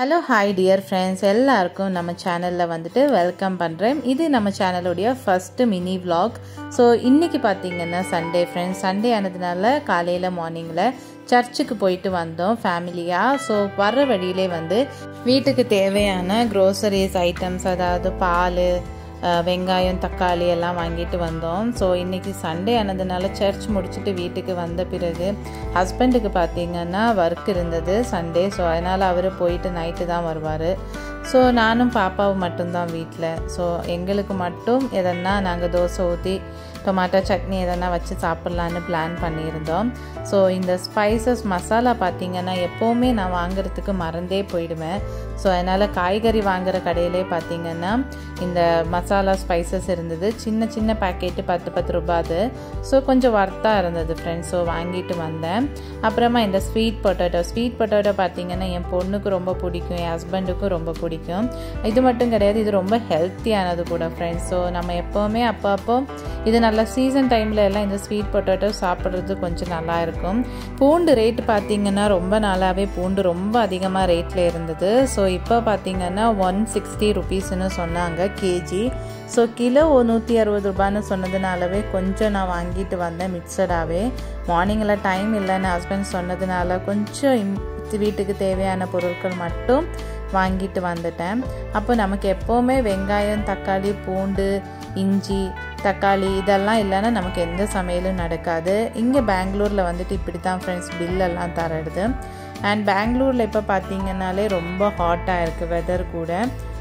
hello hi dear friends எல்லாருக்கும் நம்ம சேனலில் வந்துட்டு வெல்கம் பண்ணுறேன் இது நம்ம சேனலுடைய ஃபஸ்ட்டு மினி vlog ஸோ இன்றைக்கி பார்த்தீங்கன்னா சண்டே ஃப்ரெண்ட்ஸ் சண்டே ஆனதுனால காலையில் மார்னிங்கில் சர்ச்சுக்கு போயிட்டு வந்தோம் ஃபேமிலியாக ஸோ வர்ற வழியிலே வந்து வீட்டுக்கு தேவையான க்ரோசரிஸ் ஐட்டம்ஸ் அதாவது பால் அஹ், வெங்காயம் தக்காளி எல்லாம் வாங்கிட்டு வந்தோம் ஸோ இன்றைக்கி சண்டே ஆனதுனால சர்ச் முடிச்சுட்டு வீட்டுக்கு வந்த பிறகு ஹஸ்பண்டுக்கு பார்த்தீங்கன்னா ஒர்க் இருந்தது சண்டே ஸோ அதனால் அவர் போயிட்டு நைட்டு தான் வருவார் ஸோ நானும் பாப்பாவும் மட்டும்தான் வீட்டில் ஸோ எங்களுக்கு மட்டும் எதனா நாங்கள் தோசை ஊற்றி டொமாட்டோ சட்னி எதனா வச்சு சாப்பிட்லான்னு பிளான் பண்ணியிருந்தோம் ஸோ இந்த ஸ்பைசஸ் மசாலா பார்த்தீங்கன்னா எப்போவுமே நான் வாங்குறதுக்கு மறந்தே போயிடுவேன் ஸோ அதனால் காய்கறி வாங்குற கடையிலே பார்த்தீங்கன்னா இந்த மசாலா ஸ்பைசஸ் இருந்தது சின்ன சின்ன பேக்கெட்டு பத்து பத்து ரூபாது ஸோ கொஞ்சம் ஒர்த்தாக இருந்தது ஃப்ரெண்ட்ஸ் ஸோ வாங்கிட்டு வந்தேன் அப்புறமா இந்த ஸ்வீட் பொட்டேட்டோ ஸ்வீட் பொட்டேட்டோ பார்த்தீங்கன்னா என் பொண்ணுக்கு ரொம்ப பிடிக்கும் என் ஹஸ்பண்டுக்கும் ரொம்ப பிடிக்கும் இது மட்டும் கிடையாது இது ரொம்ப ஹெல்த்தியானது கூட ஃப்ரெண்ட்ஸ் ஸோ நம்ம எப்போவுமே அப்போ அப்போ இது நல்லா சீசன் டைமில் எல்லாம் இந்த ஸ்வீட் பொட்டேட்டோ சாப்பிட்றது கொஞ்சம் நல்லா இருக்கும் பூண்டு ரேட் பார்த்தீங்கன்னா ரொம்ப நாளாகவே பூண்டு ரொம்ப அதிகமாக ரேட்டில் இருந்தது ஸோ இப்போ பார்த்தீங்கன்னா ஒன் சிக்ஸ்டி ருபீஸ்னு சொன்னாங்க கேஜி ஸோ கிலோ நூற்றி அறுபது ரூபான்னு சொன்னதுனாலவே கொஞ்சம் நான் வாங்கிட்டு வந்தேன் மிக்சடாகவே மார்னிங்கில் டைம் இல்லைன்னு ஹஸ்பண்ட் சொன்னதுனால கொஞ்சம் இம்- வீட்டுக்கு தேவையான பொருட்கள் மட்டும் வாங்கிட்டு வந்துட்டேன் அப்போ நமக்கு எப்போவுமே வெங்காயம் தக்காளி பூண்டு இஞ்சி தக்காளி இதெல்லாம் இல்லைன்னா நமக்கு எந்த சமையலும் நடக்காது இங்கே பெங்களூரில் வந்துட்டு இப்படி தான் ஃப்ரெண்ட்ஸ் பில்லெல்லாம் தரடுது அண்ட் பெங்களூரில் இப்போ பார்த்தீங்கன்னாலே ரொம்ப ஹாட்டாக இருக்குது வெதர் கூட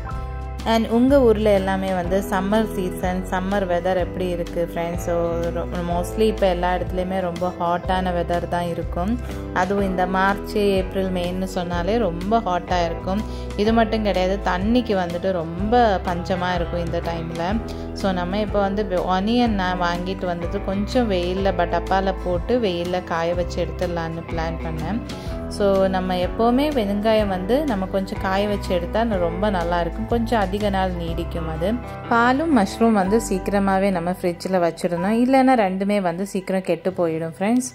அண்ட் உங்கள் ஊரில் எல்லாமே வந்து சம்மர் சீசன் சம்மர் வெதர் எப்படி இருக்குது ஃப்ரெண்ட்ஸ் ஸோ மோஸ்ட்லி இப்போ எல்லா இடத்துலையுமே ரொம்ப ஹாட்டான வெதர் தான் இருக்கும் அதுவும் இந்த மார்ச் ஏப்ரல் மேன்னு சொன்னாலே ரொம்ப ஹாட்டாக இருக்கும் இது மட்டும் கிடையாது தண்ணிக்கு வந்துட்டு ரொம்ப பஞ்சமாக இருக்கும் இந்த டைமில் ஸோ நம்ம இப்போ வந்து ஆனியன் நான் வாங்கிட்டு வந்தது கொஞ்சம் வெயிலில் பட் டப்பாவில் போட்டு வெயிலில் காய வச்சு எடுத்துடலான்னு பிளான் பண்ணேன் ஸோ நம்ம எப்போவுமே வெங்காயம் வந்து நம்ம கொஞ்சம் காய வச்சு எடுத்தால் ரொம்ப நல்லா இருக்கும் கொஞ்சம் அதிக நாள் நீடிக்கும் அது பாலும் மஷ்ரூம் வந்து சீக்கிரமாகவே நம்ம ஃப்ரிட்ஜில் வச்சிடணும் இல்லைன்னா ரெண்டுமே வந்து சீக்கிரம் கெட்டு போயிடும் ஃப்ரெண்ட்ஸ்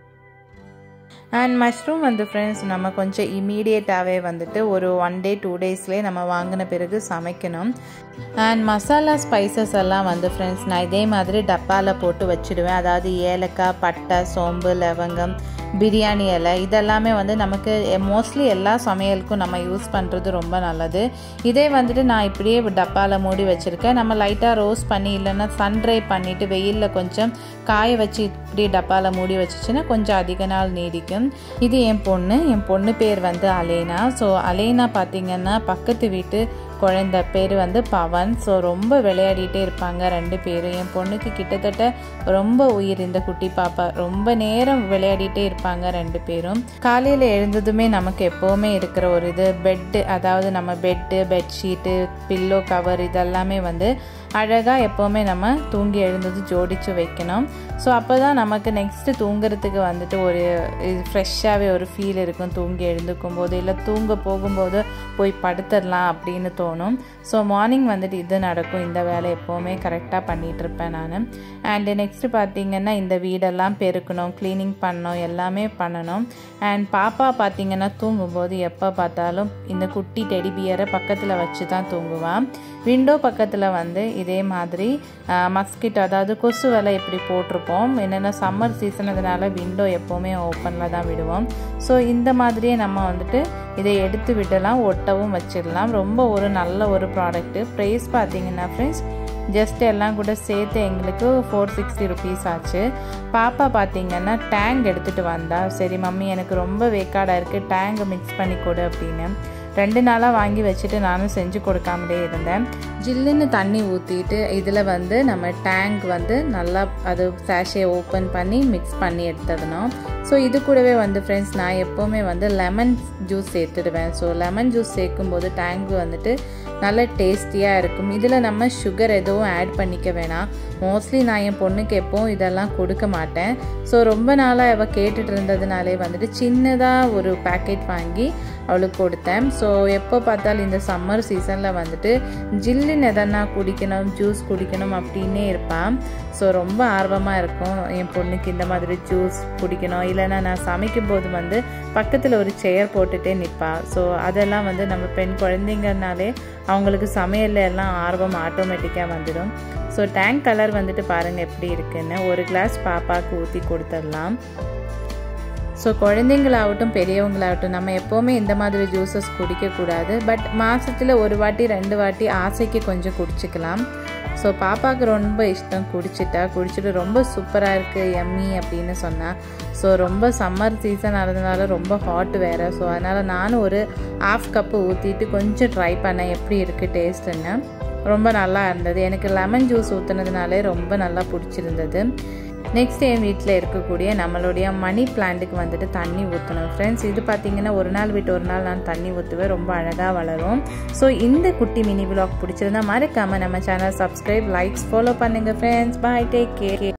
அண்ட் மஷ்ரூம் வந்து ஃப்ரெண்ட்ஸ் நம்ம கொஞ்சம் இமீடியட்டாகவே வந்துட்டு ஒரு ஒன் டே டூ டேஸ்லேயே நம்ம வாங்கின பிறகு சமைக்கணும் அண்ட் மசாலா ஸ்பைசஸ் எல்லாம் வந்து ஃப்ரெண்ட்ஸ் நான் இதே மாதிரி டப்பாவில் போட்டு வச்சுடுவேன் அதாவது ஏலக்காய் பட்டை சோம்பு லவங்கம் பிரியாணி இலை இதெல்லாமே வந்து நமக்கு மோஸ்ட்லி எல்லா சமையலுக்கும் நம்ம யூஸ் பண்ணுறது ரொம்ப நல்லது இதே வந்துட்டு நான் இப்படியே டப்பாவில் மூடி வச்சுருக்கேன் நம்ம லைட்டாக ரோஸ்ட் பண்ணி இல்லைன்னா சன்ட்ரை பண்ணிவிட்டு வெயிலில் கொஞ்சம் காய வச்சு இப்படி டப்பாவில் மூடி வச்சுச்சுன்னா கொஞ்சம் அதிக நாள் நீடிக்கும் இது என் பொண்ணு என் பொண்ணு பேர் வந்து அலேனா ஸோ அலேனா பார்த்தீங்கன்னா பக்கத்து வீட்டு குழந்தை பேர் வந்து பவன் ஸோ ரொம்ப விளையாடிட்டே இருப்பாங்க ரெண்டு பேரும் என் பொண்ணுக்கு கிட்டத்தட்ட ரொம்ப உயிர் இந்த குட்டி பாப்பா ரொம்ப நேரம் விளையாடிட்டே இருப்பாங்க ரெண்டு பேரும் காலையில் எழுந்ததுமே நமக்கு எப்போவுமே இருக்கிற ஒரு இது பெட்டு அதாவது நம்ம பெட்டு பெட்ஷீட்டு பில்லோ கவர் இதெல்லாமே வந்து அழகாக எப்போவுமே நம்ம தூங்கி எழுந்தது ஜோடித்து வைக்கணும் ஸோ அப்போ தான் நமக்கு நெக்ஸ்ட்டு தூங்குறதுக்கு வந்துட்டு ஒரு ஃப்ரெஷ்ஷாகவே ஒரு ஃபீல் இருக்கும் தூங்கி எழுந்துக்கும் போது இல்லை தூங்க போகும்போது போய் படுத்துடலாம் அப்படின்னு தோணும் ஸோ மார்னிங் வந்துட்டு இது நடக்கும் இந்த வேலை எப்போவுமே கரெக்டாக பண்ணிகிட்டு இருப்பேன் நான் அண்டு நெக்ஸ்ட்டு பார்த்தீங்கன்னா இந்த வீடெல்லாம் பெருக்கணும் க்ளீனிங் பண்ணணும் எல்லாமே பண்ணணும் அண்ட் பாப்பா பார்த்தீங்கன்னா தூங்கும்போது எப்போ பார்த்தாலும் இந்த குட்டி டெடி பியரை பக்கத்தில் வச்சு தான் தூங்குவான் விண்டோ பக்கத்தில் வந்து இதே மாதிரி மஸ்கிட்டோ அதாவது கொசு வலை இப்படி போட்டிருப்போம் என்னென்னா சம்மர் சீசன் அதனால விண்டோ எப்போவுமே ஓப்பனில் தான் விடுவோம் ஸோ இந்த மாதிரியே நம்ம வந்துட்டு இதை எடுத்து விடலாம் ஒட்டவும் வச்சிடலாம் ரொம்ப ஒரு நல்ல ஒரு ப்ராடக்ட்டு ப்ரைஸ் பார்த்தீங்கன்னா ஃப்ரெண்ட்ஸ் ஜஸ்ட் எல்லாம் கூட சேர்த்து எங்களுக்கு ஃபோர் சிக்ஸ்டி ருபீஸ் ஆச்சு பாப்பா பார்த்தீங்கன்னா டேங்க் எடுத்துகிட்டு வந்தா சரி மம்மி எனக்கு ரொம்ப வேக்காடாக இருக்குது டேங்கை மிக்ஸ் பண்ணி கொடு அப்படின்னு ரெண்டு நாளாக வாங்கி வச்சுட்டு நானும் செஞ்சு கொடுக்காமலே இருந்தேன் ஜில்லுன்னு தண்ணி ஊற்றிட்டு இதில் வந்து நம்ம டேங்க் வந்து நல்லா அது சேஷே ஓப்பன் பண்ணி மிக்ஸ் பண்ணி எடுத்துடணும் ஸோ இது கூடவே வந்து ஃப்ரெண்ட்ஸ் நான் எப்போவுமே வந்து லெமன் ஜூஸ் சேர்த்துடுவேன் ஸோ லெமன் ஜூஸ் சேர்க்கும்போது டேங்க் வந்துட்டு நல்ல டேஸ்டியாக இருக்கும் இதில் நம்ம சுகர் எதுவும் ஆட் பண்ணிக்க வேணாம் மோஸ்ட்லி நான் என் பொண்ணுக்கு எப்போவும் இதெல்லாம் கொடுக்க மாட்டேன் ஸோ ரொம்ப நாளாக அவள் கேட்டுட்டு இருந்ததுனாலே வந்துட்டு சின்னதாக ஒரு பேக்கெட் வாங்கி அவளுக்கு கொடுத்தேன் ஸோ எப்போ பார்த்தாலும் இந்த சம்மர் சீசனில் வந்துட்டு ஜில்லுன்னு எதனா குடிக்கணும் ஜூஸ் குடிக்கணும் அப்படின்னே இருப்பான் ஸோ ரொம்ப ஆர்வமாக இருக்கும் என் பொண்ணுக்கு இந்த மாதிரி ஜூஸ் குடிக்கணும் இல்லை இல்லைன்னா நான் சமைக்கும் போது வந்து பக்கத்தில் ஒரு சேர் போட்டுகிட்டே நிற்பா ஸோ அதெல்லாம் வந்து நம்ம பெண் குழந்தைங்கனாலே அவங்களுக்கு சமையல்ல எல்லாம் ஆர்வம் ஆட்டோமேட்டிக்காக வந்துடும் ஸோ டேங்க் கலர் வந்துட்டு பாருங்கள் எப்படி இருக்குன்னு ஒரு கிளாஸ் பாப்பாவுக்கு ஊற்றி கொடுத்துடலாம் ஸோ குழந்தைங்களாகட்டும் பெரியவங்களாகட்டும் நம்ம எப்போவுமே இந்த மாதிரி ஜூஸஸ் குடிக்கக்கூடாது பட் மாதத்தில் ஒரு வாட்டி ரெண்டு வாட்டி ஆசைக்கு கொஞ்சம் குடிச்சிக்கலாம் ஸோ பாப்பாவுக்கு ரொம்ப இஷ்டம் குடிச்சிட்டா குடிச்சிட்டு ரொம்ப சூப்பராக இருக்குது எம்மி அப்படின்னு சொன்னால் ஸோ ரொம்ப சம்மர் சீசன் ஆனதுனால ரொம்ப ஹாட் வேறு ஸோ அதனால் நானும் ஒரு ஆஃப் கப்பு ஊற்றிட்டு கொஞ்சம் ட்ரை பண்ணேன் எப்படி இருக்குது டேஸ்ட்டுன்னு ரொம்ப நல்லா இருந்தது எனக்கு லெமன் ஜூஸ் ஊற்றுனதுனாலே ரொம்ப நல்லா பிடிச்சிருந்தது நெக்ஸ்ட் என் வீட்டில் இருக்கக்கூடிய நம்மளுடைய மணி பிளான்ட்டுக்கு வந்துட்டு தண்ணி ஊற்றணும் ஃப்ரெண்ட்ஸ் இது பார்த்தீங்கன்னா ஒரு நாள் விட்டு ஒரு நாள் நான் தண்ணி ஊற்றுவேன் ரொம்ப அழகாக வளரும் ஸோ இந்த குட்டி மினி விலாக் பிடிச்சிருந்தா மறக்காமல் நம்ம சேனல் சப்ஸ்கிரைப் லைக்ஸ் ஃபாலோ பண்ணுங்கள் ஃப்ரெண்ட்ஸ் பாய் டேக் கேர்